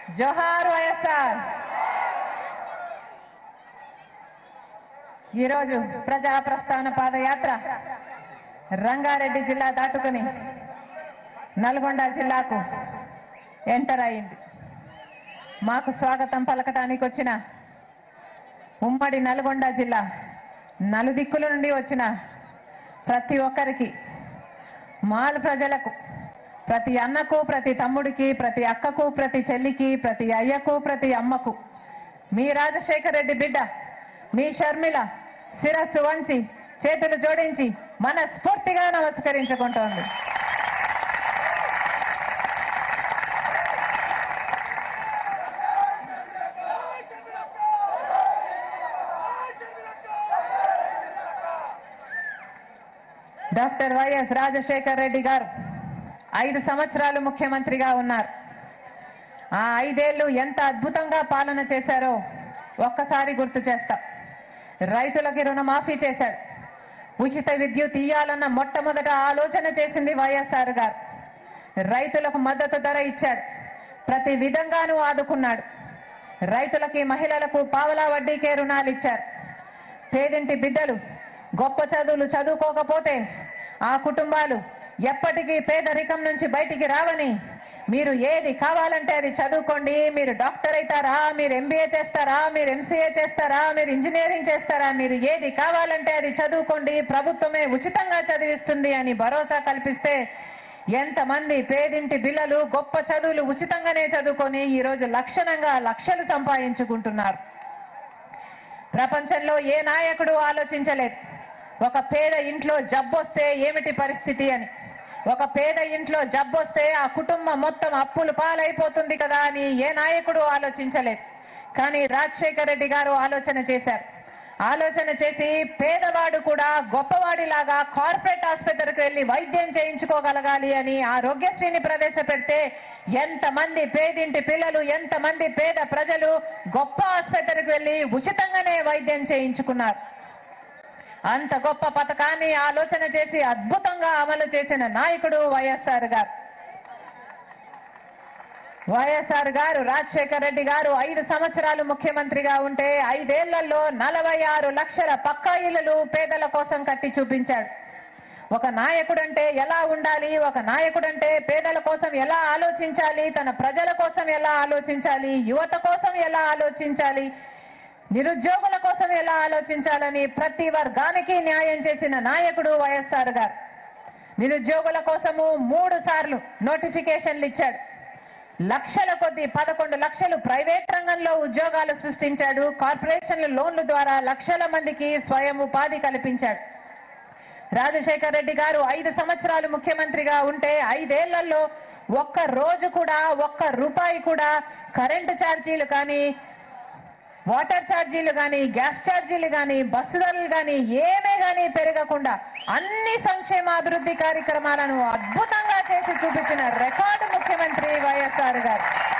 జోహార్ వైఎస్ఆర్ ఈరోజు ప్రజా ప్రస్థాన పాదయాత్ర రంగారెడ్డి జిల్లా దాటుకుని నల్గొండ జిల్లాకు ఎంటర్ అయింది మాకు స్వాగతం పలకటానికి వచ్చిన ఉమ్మడి నల్గొండ జిల్లా నలుదిక్కుల నుండి వచ్చిన ప్రతి ఒక్కరికి మాల ప్రజలకు ప్రతి అన్నకు ప్రతి తమ్ముడికి ప్రతి అక్కకు ప్రతి చెల్లికి ప్రతి అయ్యకు ప్రతి అమ్మకు మీ రాజశేఖర రెడ్డి బిడ్డ మీ షర్మిల శిరస్సు వంచి చేతులు జోడించి మనస్ఫూర్తిగా నమస్కరించుకుంటోంది డాక్టర్ వైఎస్ రాజశేఖర్ రెడ్డి గారు ఐదు సంవత్సరాలు ముఖ్యమంత్రిగా ఉన్నారు ఆ ఐదేళ్లు ఎంత అద్భుతంగా పాలన చేశారో ఒక్కసారి గుర్తు చేస్తాం రైతులకి రుణమాఫీ చేశాడు ఉచిత విద్యుత్ ఇయ్యాలన్న మొట్టమొదట ఆలోచన చేసింది వైఎస్ఆర్ గారు రైతులకు మద్దతు ధర ఇచ్చాడు ప్రతి విధంగానూ ఆదుకున్నాడు రైతులకి మహిళలకు పావలా వడ్డీకే రుణాలు ఇచ్చారు పేదింటి బిడ్డలు గొప్ప చదువులు చదువుకోకపోతే ఆ కుటుంబాలు ఎప్పటికీ పేదరికం నుంచి బయటికి రావని మీరు ఏది కావాలంటే అది చదువుకోండి మీరు డాక్టర్ అవుతారా మీరు ఎంబీఏ చేస్తారా మీరు ఎంసీఏ చేస్తారా మీరు ఇంజనీరింగ్ చేస్తారా మీరు ఏది కావాలంటే అది చదువుకోండి ప్రభుత్వమే ఉచితంగా చదివిస్తుంది అని భరోసా కల్పిస్తే ఎంతమంది పేదింటి పిల్లలు గొప్ప చదువులు ఉచితంగానే చదువుకొని ఈ రోజు లక్షణంగా లక్షలు సంపాదించుకుంటున్నారు ప్రపంచంలో ఏ నాయకుడు ఆలోచించలేదు ఒక పేద ఇంట్లో జబ్బొస్తే ఏమిటి పరిస్థితి అని ఒక పేద ఇంట్లో జబ్బొస్తే ఆ కుటుంబం మొత్తం అప్పులు పాలైపోతుంది కదా అని ఏ నాయకుడు ఆలోచించలేదు కానీ రాజశేఖర రెడ్డి గారు ఆలోచన చేశారు ఆలోచన చేసి పేదవాడు కూడా గొప్పవాడిలాగా కార్పొరేట్ ఆసుపత్రికి వెళ్లి వైద్యం చేయించుకోగలగాలి అని ఆరోగ్యశ్రీని ప్రవేశపెడితే ఎంతమంది పేదింటి పిల్లలు ఎంతమంది పేద ప్రజలు గొప్ప ఆసుపత్రికి వెళ్లి ఉచితంగానే వైద్యం చేయించుకున్నారు అంత గొప్ప పథకాన్ని ఆలోచన చేసి అద్భుతంగా అమలు చేసిన నాయకుడు వైఎస్ఆర్ గారు వైఎస్ఆర్ గారు రాజశేఖర్ రెడ్డి గారు ఐదు సంవత్సరాలు ముఖ్యమంత్రిగా ఉంటే ఐదేళ్లలో నలభై ఆరు లక్షల పక్కా ఇళ్లను పేదల కోసం కట్టి చూపించాడు ఒక నాయకుడంటే ఎలా ఉండాలి ఒక నాయకుడంటే పేదల కోసం ఎలా ఆలోచించాలి తన ప్రజల కోసం ఎలా ఆలోచించాలి యువత కోసం ఎలా ఆలోచించాలి నిరుద్యోగుల కోసం ఎలా ఆలోచించాలని ప్రతి వర్గానికి న్యాయం చేసిన నాయకుడు వైఎస్ఆర్ గారు నిరుద్యోగుల కోసము మూడు సార్లు నోటిఫికేషన్లు ఇచ్చాడు లక్షల కొద్ది పదకొండు లక్షలు ప్రైవేట్ రంగంలో ఉద్యోగాలు సృష్టించాడు కార్పొరేషన్ల లోన్ల ద్వారా లక్షల మందికి స్వయం ఉపాధి కల్పించాడు రాజశేఖర్ రెడ్డి గారు ఐదు సంవత్సరాలు ముఖ్యమంత్రిగా ఉంటే ఐదేళ్లలో ఒక్క రోజు కూడా ఒక్క రూపాయి కూడా కరెంటు ఛార్జీలు కానీ వాటర్ ఛార్జీలు కానీ గ్యాస్ ఛార్జీలు కానీ బస్సు ధరలు కానీ ఏమే కానీ పెరగకుండా అన్ని సంక్షేమ అభివృద్ధి కార్యక్రమాలను అద్భుతంగా చేసి చూపించిన రికార్డు ముఖ్యమంత్రి వైఎస్ఆర్ గారు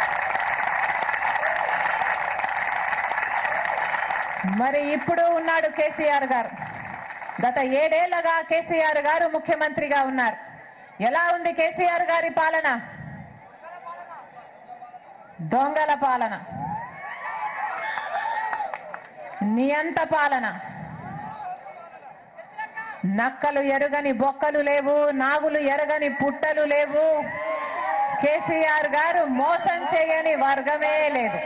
మరి ఇప్పుడు ఉన్నాడు కేసీఆర్ గారు గత ఏడేళ్లగా కేసీఆర్ గారు ముఖ్యమంత్రిగా ఉన్నారు ఎలా ఉంది కేసీఆర్ గారి పాలన దొంగల పాలన నియంత పాలన నక్కలు ఎరుగని బొక్కలు లేవు నాగులు ఎరగని పుట్టలు లేవు కేసీఆర్ గారు మోసం చేయని వర్గమే లేదు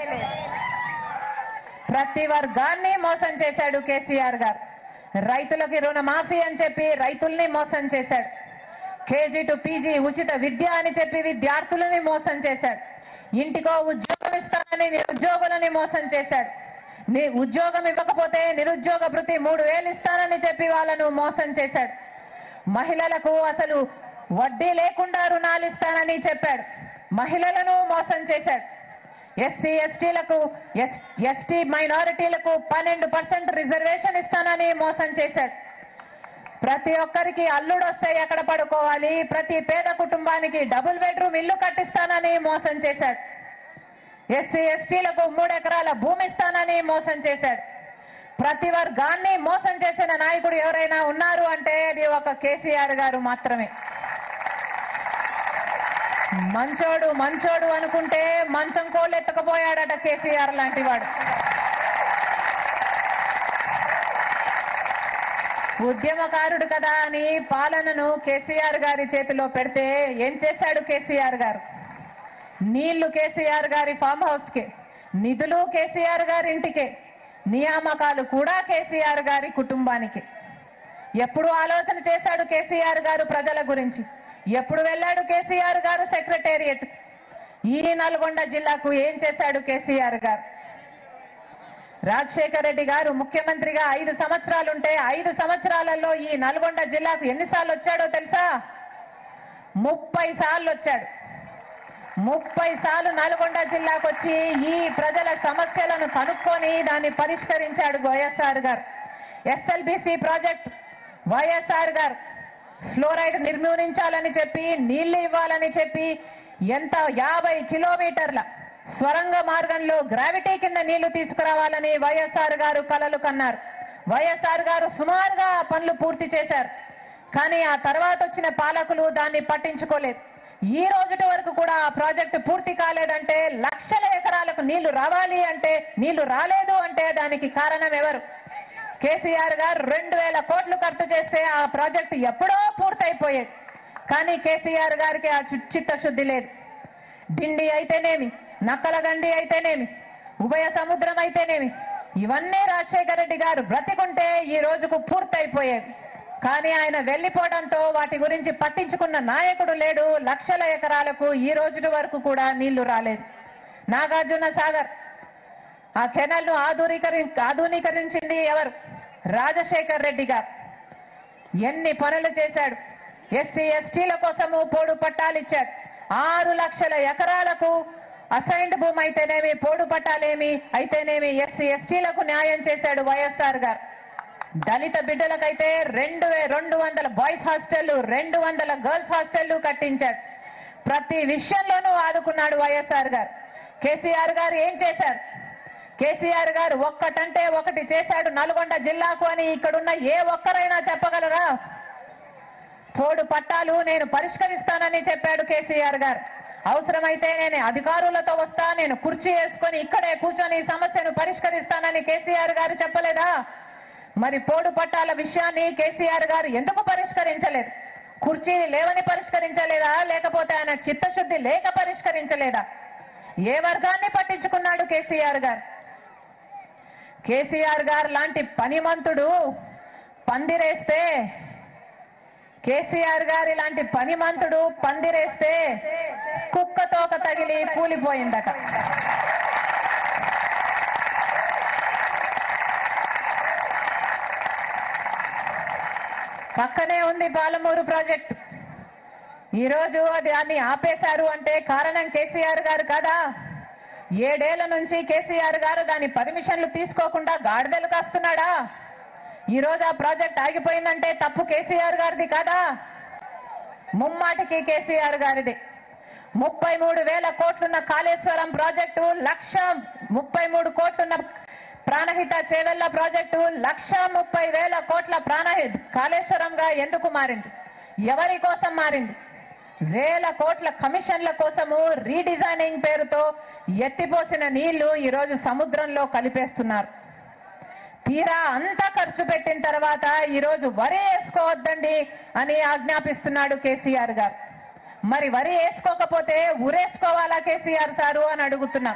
ప్రతి వర్గాన్ని మోసం చేశాడు కేసీఆర్ గారు రైతులకి రుణమాఫీ అని చెప్పి రైతుల్ని మోసం చేశాడు కేజీ టు పీజీ ఉచిత విద్య అని చెప్పి విద్యార్థులని మోసం చేశాడు ఇంటికో ఉద్యోగం ఇస్తానని నిరుద్యోగులని మోసం చేశాడు నీ ఉద్యోగం ఇవ్వకపోతే నిరుద్యోగ భృతి మూడు వేలు ఇస్తానని చెప్పి వాళ్ళను మోసం చేశాడు మహిళలకు అసలు వడ్డీ లేకుండా రుణాలు ఇస్తానని చెప్పాడు మహిళలను మోసం చేశాడు ఎస్సీ ఎస్టీలకు ఎస్టీ మైనారిటీలకు పన్నెండు పర్సెంట్ రిజర్వేషన్ ఇస్తానని మోసం చేశాడు ప్రతి ఒక్కరికి అల్లుడు వస్తే ఎక్కడ పడుకోవాలి ప్రతి పేద కుటుంబానికి డబుల్ బెడ్రూమ్ ఇల్లు కట్టిస్తానని మోసం చేశాడు ఎస్సీ ఎస్టీలకు మూడు ఎకరాల భూమి ఇస్తానని మోసం చేశాడు ప్రతి వర్గాన్ని మోసం చేసిన నాయకుడు ఎవరైనా ఉన్నారు అంటే అది ఒక కేసీఆర్ గారు మాత్రమే మంచోడు మంచోడు అనుకుంటే మంచం కోళ్ళు ఎత్తుకుపోయాడట కేసీఆర్ లాంటి వాడు ఉద్యమకారుడు కదా అని పాలనను కేసీఆర్ గారి చేతిలో పెడితే ఏం చేశాడు కేసీఆర్ గారు నీళ్లు కేసీఆర్ గారి ఫామ్ హౌస్ కే నిధులు కేసీఆర్ గారి ఇంటికే నియామకాలు కూడా కేసీఆర్ గారి కుటుంబానికి ఎప్పుడు ఆలోచన చేశాడు కేసీఆర్ గారు ప్రజల గురించి ఎప్పుడు వెళ్ళాడు కేసీఆర్ గారు సెక్రటేరియట్ ఈ నల్గొండ జిల్లాకు ఏం చేశాడు కేసీఆర్ గారు రాజశేఖర రెడ్డి గారు ముఖ్యమంత్రిగా ఐదు సంవత్సరాలుంటే ఐదు సంవత్సరాలలో ఈ నల్గొండ జిల్లాకు ఎన్నిసార్లు వచ్చాడో తెలుసా ముప్పై సార్లు వచ్చాడు ముప్పై సార్లు నల్గొండ జిల్లాకు వచ్చి ఈ ప్రజల సమస్యలను కనుక్కొని దాన్ని పరిష్కరించాడు వైఎస్ఆర్ గారు ఎస్ఎల్బిసి ప్రాజెక్ట్ వైఎస్ఆర్ గారు ఫ్లోరైడ్ నిర్మూలించాలని చెప్పి నీళ్లు ఇవ్వాలని చెప్పి ఎంత యాభై కిలోమీటర్ల స్వరంగ మార్గంలో గ్రావిటీ కింద నీళ్లు తీసుకురావాలని వైఎస్ఆర్ గారు కలలు కన్నారు వైఎస్ఆర్ గారు సుమారుగా ఆ పనులు పూర్తి చేశారు కానీ ఆ తర్వాత వచ్చిన పాలకులు దాన్ని పట్టించుకోలేదు ఈ రోజుటి వరకు కూడా ఆ ప్రాజెక్టు పూర్తి కాలేదంటే లక్షల ఎకరాలకు నీళ్లు రావాలి అంటే నీళ్లు రాలేదు అంటే దానికి కారణం ఎవరు కేసీఆర్ గారు రెండు వేల కోట్లు ఖర్చు చేస్తే ఆ ప్రాజెక్టు ఎప్పుడో పూర్తయిపోయేది కానీ కేసీఆర్ గారికి ఆ చి- చిత్తశుద్ధి లేదు డిండి అయితేనేమి నక్కల దండి అయితేనేమి ఉభయ సముద్రం అయితేనేమి ఇవన్నీ రాజశేఖర రెడ్డి గారు బ్రతికుంటే ఈ రోజుకు పూర్తయిపోయేవి కానీ ఆయన వెళ్లిపోవడంతో వాటి గురించి పట్టించుకున్న నాయకుడు లేడు లక్షల ఎకరాలకు ఈ రోజుటి వరకు కూడా నీళ్లు రాలేదు నాగార్జున సాగర్ ఆ కెనల్ ను ఆధునీకరి ఆధునీకరించింది ఎవరు రాజశేఖర్ రెడ్డి గారు ఎన్ని పనులు చేశాడు ఎస్సీ ఎస్టీల కోసము పోడు పట్టాలు ఇచ్చాడు ఆరు లక్షల ఎకరాలకు అసైన్డ్ భూమి అయితేనేమి పోడు పట్టాలేమి అయితేనేమి ఎస్సీ ఎస్టీలకు న్యాయం చేశాడు వైఎస్ఆర్ గారు దళిత బిడ్డలకైతే రెండు వే- రెండు వందల బాయ్స్ హాస్టళ్లు రెండు వందల గర్ల్స్ హాస్టళ్లు కట్టించాడు ప్రతి విషయంలోనూ ఆదుకున్నాడు వైఎస్ఆర్ గారు కేసీఆర్ గారు ఏం చేశారు కేసీఆర్ గారు ఒక్కటంటే ఒకటి చేశాడు నల్గొండ జిల్లాకు అని ఇక్కడున్న ఏ ఒక్కరైనా చెప్పగలరా తోడు పట్టాలు నేను పరిష్కరిస్తానని చెప్పాడు కేసీఆర్ గారు అవసరమైతే నేను అధికారులతో వస్తా నేను కుర్చీ వేసుకొని ఇక్కడే కూర్చొని ఈ సమస్యను పరిష్కరిస్తానని కేసీఆర్ గారు చెప్పలేదా మరి పోడు పట్టాల విషయాన్ని కేసీఆర్ గారు ఎందుకు పరిష్కరించలేదు కుర్చీని లేవని పరిష్కరించలేదా లేకపోతే ఆయన చిత్తశుద్ధి లేక పరిష్కరించలేదా ఏ వర్గాన్ని పట్టించుకున్నాడు కేసీఆర్ గారు కేసీఆర్ గారు లాంటి పనిమంతుడు పందిరేస్తే కేసీఆర్ గారి లాంటి పనిమంతుడు పందిరేస్తే కుక్కతోక తగిలి కూలిపోయిందట పక్కనే ఉంది పాలమూరు ప్రాజెక్టు ఈ రోజు అది అన్ని ఆపేశారు అంటే కారణం కేసీఆర్ గారు కదా ఏడేళ్ల నుంచి కేసీఆర్ గారు దాని పర్మిషన్లు తీసుకోకుండా గాడిదలు కాస్తున్నాడా ఈ రోజు ఆ ప్రాజెక్ట్ ఆగిపోయిందంటే తప్పు కేసీఆర్ గారిది కాదా ముమ్మాటికి కేసీఆర్ గారిది ముప్పై మూడు వేల కోట్లున్న కాళేశ్వరం ప్రాజెక్టు లక్ష ముప్పై మూడు కోట్లున్న ప్రాణహిత చేవెళ్ల ప్రాజెక్టు లక్ష ముప్పై వేల కోట్ల ప్రాణహిత కాళేశ్వరంగా ఎందుకు మారింది ఎవరి కోసం మారింది వేల కోట్ల కమిషన్ల కోసము రీడిజైనింగ్ పేరుతో ఎత్తిపోసిన నీళ్లు ఈరోజు సముద్రంలో కలిపేస్తున్నారు తీరా అంతా ఖర్చు పెట్టిన తర్వాత ఈరోజు వరి వేసుకోవద్దండి అని ఆజ్ఞాపిస్తున్నాడు కేసీఆర్ గారు మరి వరి వేసుకోకపోతే ఉరేసుకోవాలా కేసీఆర్ సారు అని అడుగుతున్నా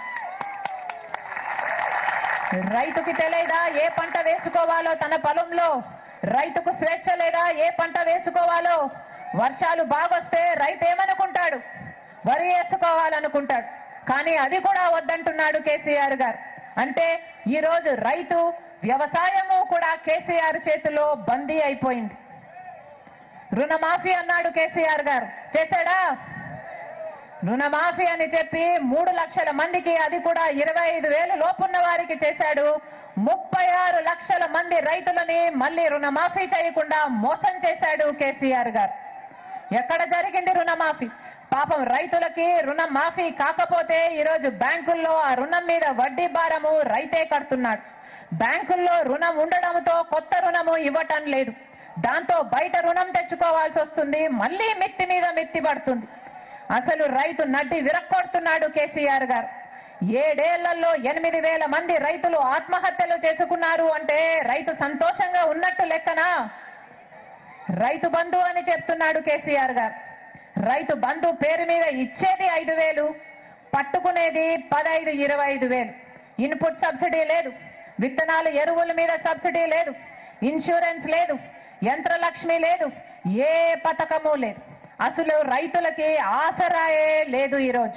రైతుకి తెలియదా ఏ పంట వేసుకోవాలో తన పొలంలో రైతుకు స్వేచ్ఛ లేదా ఏ పంట వేసుకోవాలో వర్షాలు బాగొస్తే రైతు ఏమనుకుంటాడు వరి వేసుకోవాలనుకుంటాడు కానీ అది కూడా వద్దంటున్నాడు కేసీఆర్ గారు అంటే ఈ రోజు రైతు వ్యవసాయము కూడా కేసీఆర్ చేతిలో బందీ అయిపోయింది రుణమాఫీ అన్నాడు కేసీఆర్ గారు చేశాడా రుణమాఫీ అని చెప్పి మూడు లక్షల మందికి అది కూడా ఇరవై ఐదు వేలు లోపున్న వారికి చేశాడు ముప్పై ఆరు లక్షల మంది రైతులని మళ్ళీ రుణమాఫీ చేయకుండా మోసం చేశాడు కేసీఆర్ గారు ఎక్కడ జరిగింది రుణమాఫీ పాపం రైతులకి రుణం మాఫీ కాకపోతే ఈరోజు బ్యాంకుల్లో ఆ రుణం మీద వడ్డీ భారము రైతే కడుతున్నాడు బ్యాంకుల్లో రుణం ఉండడంతో కొత్త రుణము ఇవ్వటం లేదు దాంతో బయట రుణం తెచ్చుకోవాల్సి వస్తుంది మళ్ళీ మిత్తి మీద మిత్తి పడుతుంది అసలు రైతు నడ్డి విరక్కొడుతున్నాడు కేసీఆర్ గారు ఏడేళ్లలో ఎనిమిది వేల మంది రైతులు ఆత్మహత్యలు చేసుకున్నారు అంటే రైతు సంతోషంగా ఉన్నట్టు లెక్కనా రైతు బంధు అని చెప్తున్నాడు కేసీఆర్ గారు రైతు బంధు పేరు మీద ఇచ్చేది ఐదు వేలు పట్టుకునేది పదైదు ఇరవై ఐదు వేలు ఇన్పుట్ సబ్సిడీ లేదు విత్తనాలు ఎరువుల మీద సబ్సిడీ లేదు ఇన్సూరెన్స్ లేదు యంత్రలక్ష్మి లేదు ఏ పథకము లేదు అసలు రైతులకి ఆసరాయే లేదు ఈరోజు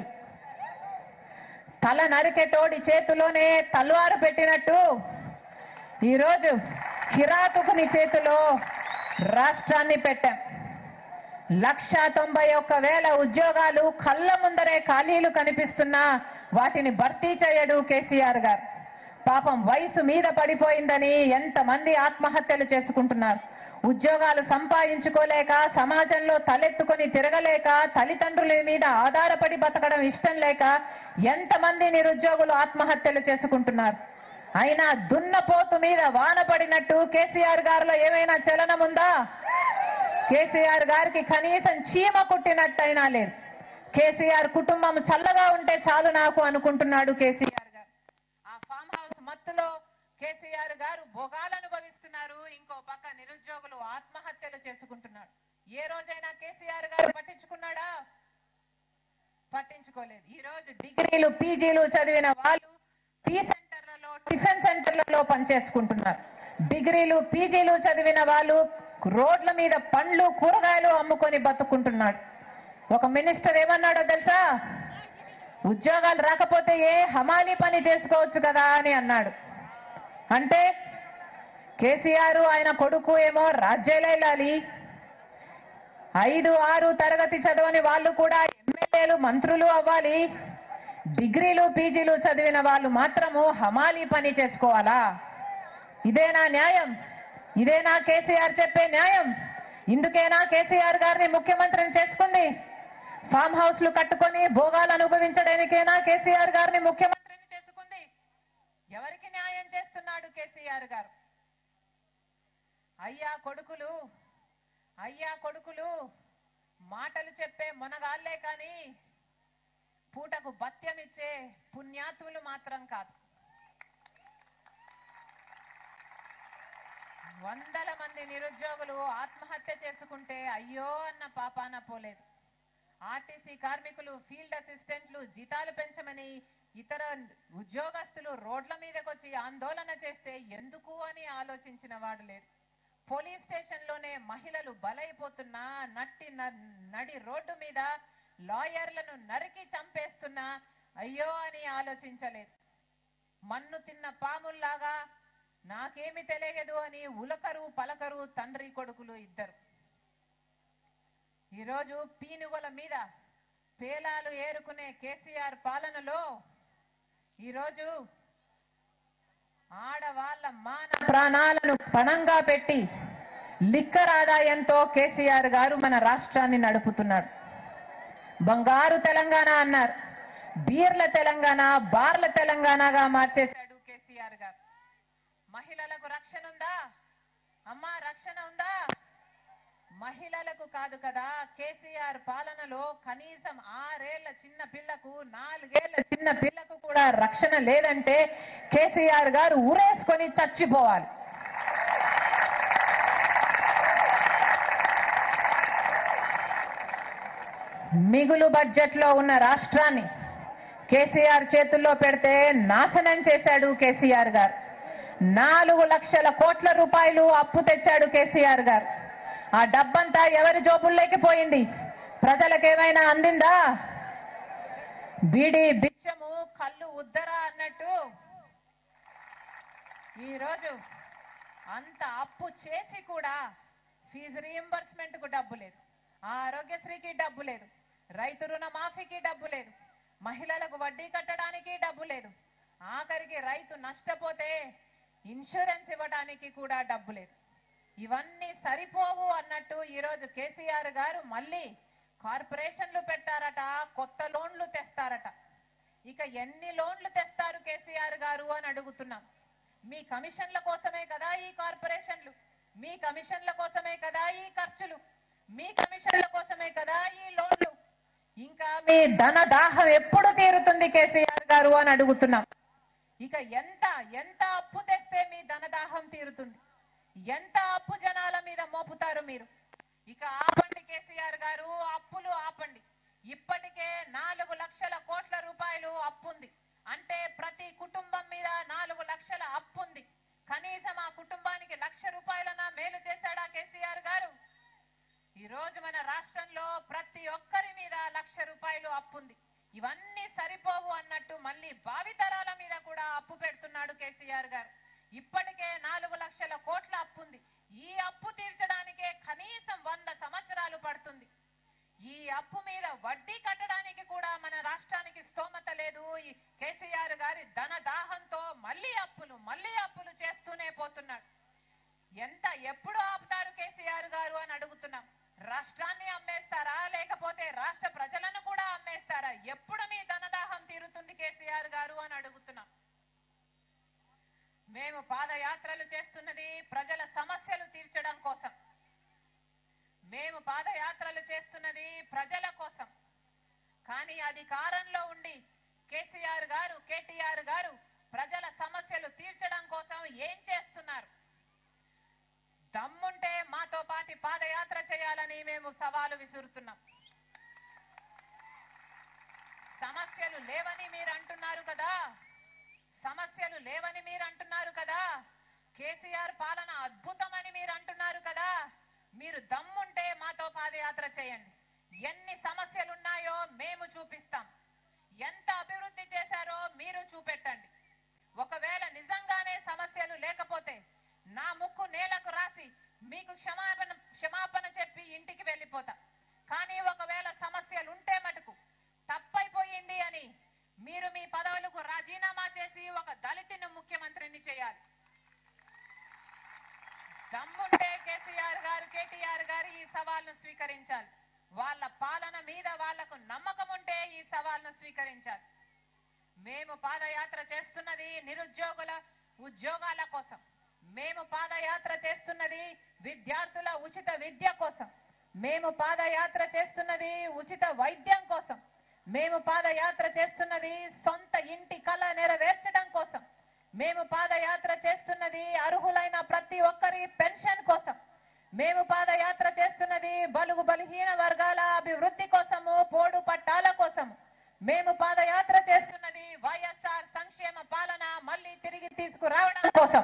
తల నరికెటోడి చేతిలోనే తల్వారు పెట్టినట్టు ఈరోజు కిరాతుకుని చేతిలో రాష్ట్రాన్ని పెట్టాం లక్ష తొంభై ఒక్క వేల ఉద్యోగాలు కళ్ళ ముందరే ఖాళీలు కనిపిస్తున్నా వాటిని భర్తీ చేయడు కేసీఆర్ గారు పాపం వయసు మీద పడిపోయిందని ఎంతమంది ఆత్మహత్యలు చేసుకుంటున్నారు ఉద్యోగాలు సంపాదించుకోలేక సమాజంలో తలెత్తుకొని తిరగలేక తల్లిదండ్రుల మీద ఆధారపడి బతకడం ఇష్టం లేక ఎంతమంది నిరుద్యోగులు ఆత్మహత్యలు చేసుకుంటున్నారు అయినా దున్నపోతు మీద వాన పడినట్టు కేసీఆర్ గారిలో ఏమైనా చలనం ఉందా కేసీఆర్ గారికి కనీసం చీమ కుట్టినట్టయినా లేదు కేసీఆర్ కుటుంబం చల్లగా ఉంటే చాలు నాకు అనుకుంటున్నాడు కేసీఆర్ గారు ఆ ఫామ్ హౌస్ మత్తులో కేసీఆర్ గారు భోగాలు అనుభవిస్తున్నారు ఇంకో పక్క నిరుద్యోగులు ఆత్మహత్యలు చేసుకుంటున్నారు ఏ రోజైనా కేసీఆర్ గారు పట్టించుకున్నాడా పట్టించుకోలేదు ఈ రోజు డిగ్రీలు పీజీలు చదివిన వాళ్ళు టీ సెంటర్లలో టిఫిన్ సెంటర్లలో పనిచేసుకుంటున్నారు డిగ్రీలు పీజీలు చదివిన వాళ్ళు రోడ్ల మీద పండ్లు కూరగాయలు అమ్ముకొని బతుకుంటున్నాడు ఒక మినిస్టర్ ఏమన్నాడో తెలుసా ఉద్యోగాలు రాకపోతే ఏ హమాలి పని చేసుకోవచ్చు కదా అని అన్నాడు అంటే కేసీఆర్ ఆయన కొడుకు ఏమో రాజ్యాలు వెళ్ళాలి ఐదు ఆరు తరగతి చదవని వాళ్ళు కూడా ఎమ్మెల్యేలు మంత్రులు అవ్వాలి డిగ్రీలు పీజీలు చదివిన వాళ్ళు మాత్రము హమాలి పని చేసుకోవాలా ఇదేనా న్యాయం ఇదేనా కేసీఆర్ చెప్పే న్యాయం ఇందుకేనా కేసీఆర్ గారిని ముఖ్యమంత్రిని చేసుకుంది ఫామ్ హౌస్లు కట్టుకొని భోగాలు అనుభవించడానికేనా కేసీఆర్ గారిని ముఖ్యమంత్రిని చేసుకుంది ఎవరికి న్యాయం చేస్తున్నాడు కేసీఆర్ గారు అయ్యా కొడుకులు అయ్యా కొడుకులు మాటలు చెప్పే మొనగాళ్లే కాని పూటకు భత్యమిచ్చే పుణ్యాత్ములు మాత్రం కాదు వందల మంది నిరుద్యోగులు ఆత్మహత్య చేసుకుంటే అయ్యో అన్న పాపాన పోలేదు ఆర్టీసీ కార్మికులు ఫీల్డ్ అసిస్టెంట్లు జీతాలు పెంచమని ఇతర ఉద్యోగస్తులు రోడ్ల మీదకి వచ్చి ఆందోళన చేస్తే ఎందుకు అని ఆలోచించిన వాడు లేడు పోలీస్ స్టేషన్ లోనే మహిళలు బలైపోతున్నా నట్టి న- నడి రోడ్డు మీద లాయర్లను నరికి చంపేస్తున్నా అయ్యో అని ఆలోచించలేదు మన్ను తిన్న పాముల్లాగా నాకేమి తెలియదు అని ఉలకరు పలకరు తండ్రి కొడుకులు ఇద్దరు ఈరోజు పీనుగల మీద పేలాలు ఏరుకునే కేసీఆర్ పాలనలో ఈరోజు ఆడవాళ్ల మాన ప్రాణాలను పణంగా పెట్టి లిక్కర్ ఆదాయంతో కేసీఆర్ గారు మన రాష్ట్రాన్ని నడుపుతున్నాడు బంగారు తెలంగాణ అన్నారు బీర్ల తెలంగాణ బార్ల తెలంగాణగా మార్చేశాడు కేసీఆర్ గారు మహిళలకు రక్షణ ఉందా అమ్మా రక్షణ ఉందా మహిళలకు కాదు కదా కేసీఆర్ పాలనలో కనీసం ఆరేళ్ల చిన్న పిల్లకు నాలుగేళ్ల చిన్న పిల్లకు కూడా రక్షణ లేదంటే కేసీఆర్ గారు ఊరేసుకొని చచ్చిపోవాలి మిగులు బడ్జెట్ లో ఉన్న రాష్ట్రాన్ని కేసీఆర్ చేతుల్లో పెడితే నాశనం చేశాడు కేసీఆర్ గారు నాలుగు లక్షల కోట్ల రూపాయలు అప్పు తెచ్చాడు కేసీఆర్ గారు ఆ డబ్బంతా ఎవరి జోబుల్లోకి పోయింది ప్రజలకేమైనా అందిందా బీడి బిచ్చము కళ్ళు ఉద్దరా అన్నట్టు ఈరోజు అంత అప్పు చేసి కూడా ఫీజు రీఎంబర్స్మెంట్ కు డబ్బు లేదు ఆరోగ్యశ్రీకి డబ్బు లేదు రైతు రుణమాఫీకి డబ్బు లేదు మహిళలకు వడ్డీ కట్టడానికి డబ్బు లేదు ఆఖరికి రైతు నష్టపోతే ఇన్సూరెన్స్ ఇవ్వడానికి కూడా డబ్బు లేదు ఇవన్నీ సరిపోవు అన్నట్టు ఈరోజు కేసీఆర్ గారు మళ్ళీ కార్పొరేషన్లు పెట్టారట కొత్త లోన్లు తెస్తారట ఇక ఎన్ని లోన్లు తెస్తారు కేసీఆర్ గారు అని అడుగుతున్నాం మీ కమిషన్ల కోసమే కదా ఈ కార్పొరేషన్లు మీ కమిషన్ల కోసమే కదా ఈ ఖర్చులు మీ కమిషన్ల కోసమే కదా ఈ లోన్లు ఇంకా మీ ధన దాహం ఎప్పుడు తీరుతుంది కేసీఆర్ గారు అని అడుగుతున్నాం ఇక ఎంత ఎంత అప్పు తెస్తే మీ ధనదాహం తీరుతుంది ఎంత అప్పు జనాల మీద మోపుతారు మీరు ఇక ఆపండి కేసీఆర్ గారు అప్పులు ఆపండి ఇప్పటికే నాలుగు లక్షల కోట్ల రూపాయలు అప్పుంది అంటే ప్రతి కుటుంబం మీద నాలుగు లక్షల అప్పుంది కనీసం ఆ కుటుంబానికి లక్ష రూపాయలన మేలు చేశాడా కేసీఆర్ గారు ఈ రోజు మన రాష్ట్రంలో ప్రతి ఒక్కరి మీద లక్ష రూపాయలు అప్పుంది ఇవన్నీ సరిపోవు అన్నట్టు మళ్ళీ భావితరాల మీద కూడా అప్పు పెడుతున్నాడు కేసీఆర్ గారు ఇప్పటికే నాలుగు లక్షల కోట్ల అప్పుంది ఈ అప్పు తీర్చడానికే కనీసం వంద సంవత్సరాలు పడుతుంది ఈ అప్పు మీద వడ్డీ కట్టడానికి కూడా మన రాష్ట్రానికి స్తోమత లేదు ఈ కేసీఆర్ గారి ధన దాహంతో మళ్ళీ అప్పులు మళ్ళీ అప్పులు చేస్తూనే పోతున్నాడు ఎంత ఎప్పుడు ఆపుతారు కేసీఆర్ గారు అని అడుగుతున్నాం రాష్ట్రాన్ని అమ్మేస్తారా లేకపోతే రాష్ట్ర ప్రజలను కూడా అమ్మేస్తారా ఎప్పుడు మీ ధనదాహం తీరుతుంది కేసీఆర్ గారు అని అడుగుతున్నాం మేము పాదయాత్రలు చేస్తున్నది ప్రజల సమస్యలు తీర్చడం కోసం మేము పాదయాత్రలు చేస్తున్నది ప్రజల కోసం కానీ అధికారంలో ఉండి కేసీఆర్ గారు కేటీఆర్ గారు ప్రజల సమస్యలు తీర్చడం కోసం ఏం చేస్తున్నారు దమ్ముంటే మాతో పాటి పాదయాత్ర చేయాలని మేము సవాలు విసురుతున్నాం సమస్యలు లేవని మీరు అంటున్నారు కదా సమస్యలు లేవని మీరు అంటున్నారు కదా కేసీఆర్ పాలన అద్భుతమని మీరు అంటున్నారు కదా మీరు దమ్ముంటే మాతో పాదయాత్ర చేయండి ఎన్ని సమస్యలున్నాయో మేము చూపిస్తాం ఎంత అభివృద్ధి చేశారో మీరు చూపెట్టండి ఒకవేళ నిజంగానే సమస్యలు లేకపోతే నా ముక్కు నేలకు రాసి మీకు క్షమాపణ క్షమాపణ చెప్పి ఇంటికి వెళ్ళిపోతా కానీ ఒకవేళ సమస్యలు ఉంటే మటుకు తప్పైపోయింది అని మీరు మీ పదవులకు రాజీనామా చేసి ఒక దళితుని ముఖ్యమంత్రిని చేయాలి దమ్ముంటే కేసీఆర్ గారు కేటీఆర్ గారు ఈ సవాల్ను స్వీకరించాలి వాళ్ళ పాలన మీద వాళ్లకు నమ్మకం ఉంటే ఈ సవాల్ను స్వీకరించాలి మేము పాదయాత్ర చేస్తున్నది నిరుద్యోగుల ఉద్యోగాల కోసం మేము పాదయాత్ర చేస్తున్నది విద్యార్థుల ఉచిత విద్య కోసం మేము పాదయాత్ర చేస్తున్నది ఉచిత వైద్యం కోసం మేము పాదయాత్ర చేస్తున్నది సొంత ఇంటి కళ నెరవేర్చడం కోసం మేము పాదయాత్ర చేస్తున్నది అర్హులైన ప్రతి ఒక్కరి పెన్షన్ కోసం మేము పాదయాత్ర చేస్తున్నది బలుగు బలహీన వర్గాల అభివృద్ధి కోసము పోడు పట్టాల కోసము మేము పాదయాత్ర చేస్తున్నది వైఎస్ఆర్ సంక్షేమ పాలన మళ్ళీ తిరిగి తీసుకురావడం కోసం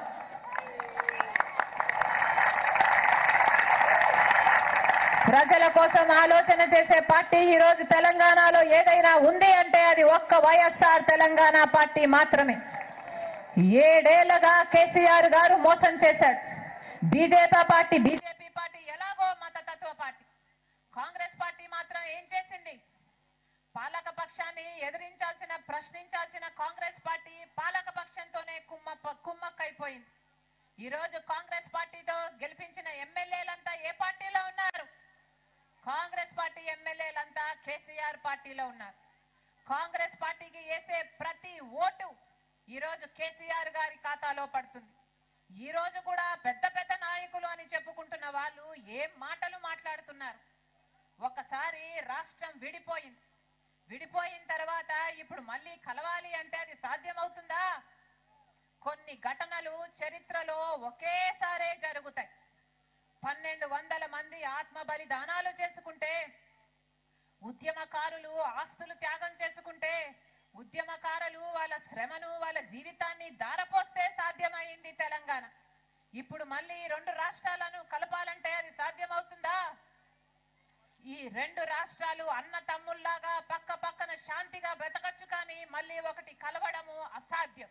ప్రజల కోసం ఆలోచన చేసే పార్టీ ఈ రోజు తెలంగాణలో ఏదైనా ఉంది అంటే అది ఒక్క వైఎస్ఆర్ తెలంగాణ పార్టీ మాత్రమే ఏడేళ్లగా కేసీఆర్ గారు మోసం చేశాడు బీజేపీ పార్టీ బీజేపీ పార్టీ ఎలాగో మతతత్వ పార్టీ కాంగ్రెస్ పార్టీ మాత్రం ఏం చేసింది పాలక పక్షాన్ని ఎదిరించాల్సిన ప్రశ్నించాల్సిన కాంగ్రెస్ పార్టీ పాలక పక్షంతోనే కుమ్మ కుమ్మక్కైపోయింది ఈ రోజు కాంగ్రెస్ పార్టీతో గెలిపించిన ఎమ్మెల్యేలంతా ఏ పార్టీలో ఉన్నారు కాంగ్రెస్ పార్టీ ఎమ్మెల్యేలంతా కేసీఆర్ పార్టీలో ఉన్నారు కాంగ్రెస్ పార్టీకి వేసే ప్రతి ఓటు ఈ రోజు కేసీఆర్ గారి ఖాతాలో పడుతుంది ఈ రోజు కూడా పెద్ద పెద్ద నాయకులు అని చెప్పుకుంటున్న వాళ్ళు ఏం మాటలు మాట్లాడుతున్నారు ఒకసారి రాష్ట్రం విడిపోయింది విడిపోయిన తర్వాత ఇప్పుడు మళ్ళీ కలవాలి అంటే అది సాధ్యమవుతుందా కొన్ని ఘటనలు చరిత్రలో ఒకేసారే జరుగుతాయి పన్నెండు వందల మంది ఆత్మ బలిదానాలు చేసుకుంటే ఉద్యమకారులు ఆస్తులు త్యాగం చేసుకుంటే ఉద్యమకారులు వాళ్ళ శ్రమను వాళ్ళ జీవితాన్ని దారపోస్తే సాధ్యమైంది తెలంగాణ ఇప్పుడు మళ్ళీ ఈ రెండు రాష్ట్రాలను కలపాలంటే అది సాధ్యమవుతుందా ఈ రెండు రాష్ట్రాలు అన్న తమ్ముళ్లాగా పక్క పక్కన శాంతిగా బ్రతకచ్చు కానీ మళ్ళీ ఒకటి కలవడము అసాధ్యం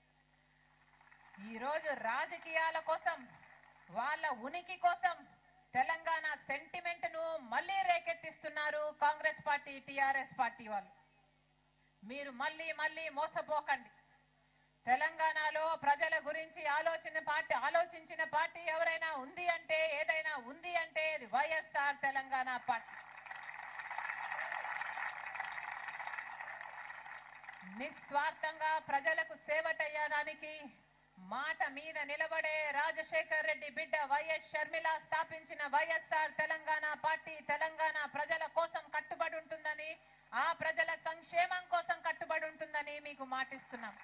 ఈ రోజు రాజకీయాల కోసం వాళ్ళ ఉనికి కోసం తెలంగాణ సెంటిమెంట్ ను మళ్ళీ రేకెత్తిస్తున్నారు కాంగ్రెస్ పార్టీ టిఆర్ఎస్ పార్టీ వాళ్ళు మీరు మళ్ళీ మళ్ళీ మోసపోకండి తెలంగాణలో ప్రజల గురించి ఆలోచన పార్టీ ఆలోచించిన పార్టీ ఎవరైనా ఉంది అంటే ఏదైనా ఉంది అంటే ఇది వైఎస్ఆర్ తెలంగాణ పార్టీ నిస్వార్థంగా ప్రజలకు సేవ చేయడానికి మాట మీద నిలబడే రాజశేఖర్ రెడ్డి బిడ్డ వైఎస్ షర్మిల స్థాపించిన వైఎస్ఆర్ తెలంగాణ పార్టీ తెలంగాణ ప్రజల కోసం కట్టుబడి ఉంటుందని ఆ ప్రజల సంక్షేమం కోసం కట్టుబడి ఉంటుందని మీకు మాటిస్తున్నాం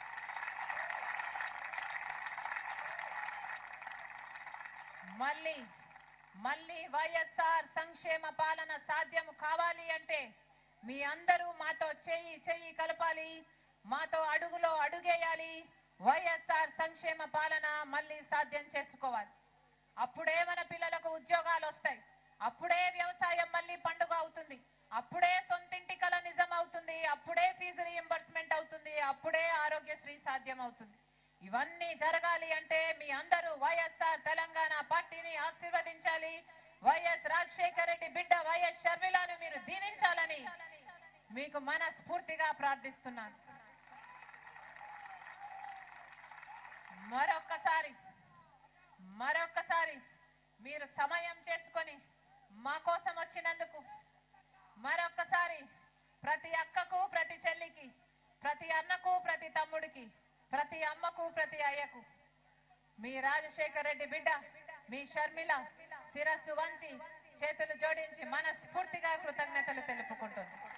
మళ్ళీ మళ్ళీ వైఎస్ఆర్ సంక్షేమ పాలన సాధ్యము కావాలి అంటే మీ అందరూ మాతో చెయ్యి చెయ్యి కలపాలి మాతో అడుగులో అడుగేయాలి వైఎస్ఆర్ సంక్షేమ పాలన మళ్ళీ సాధ్యం చేసుకోవాలి అప్పుడే మన పిల్లలకు ఉద్యోగాలు వస్తాయి అప్పుడే వ్యవసాయం మళ్ళీ పండుగ అవుతుంది అప్పుడే సొంతింటి కల నిజం అవుతుంది అప్పుడే ఫీజు రీఎంబర్స్మెంట్ అవుతుంది అప్పుడే ఆరోగ్యశ్రీ సాధ్యం అవుతుంది ఇవన్నీ జరగాలి అంటే మీ అందరూ వైఎస్ఆర్ తెలంగాణ పార్టీని ఆశీర్వదించాలి వైఎస్ రాజశేఖర రెడ్డి బిడ్డ వైఎస్ షర్మిలాను మీరు దీవించాలని మీకు మనస్ఫూర్తిగా ప్రార్థిస్తున్నాను మరొక్కసారి మరొక్కసారి మీరు సమయం చేసుకొని మా కోసం వచ్చినందుకు మరొక్కసారి ప్రతి అక్కకు ప్రతి చెల్లికి ప్రతి అన్నకు ప్రతి తమ్ముడికి ప్రతి అమ్మకు ప్రతి అయ్యకు మీ రాజశేఖర్ రెడ్డి బిడ్డ మీ షర్మిల శిరస్సు వంచి చేతులు జోడించి మనస్ఫూర్తిగా కృతజ్ఞతలు తెలుపుకుంటుంది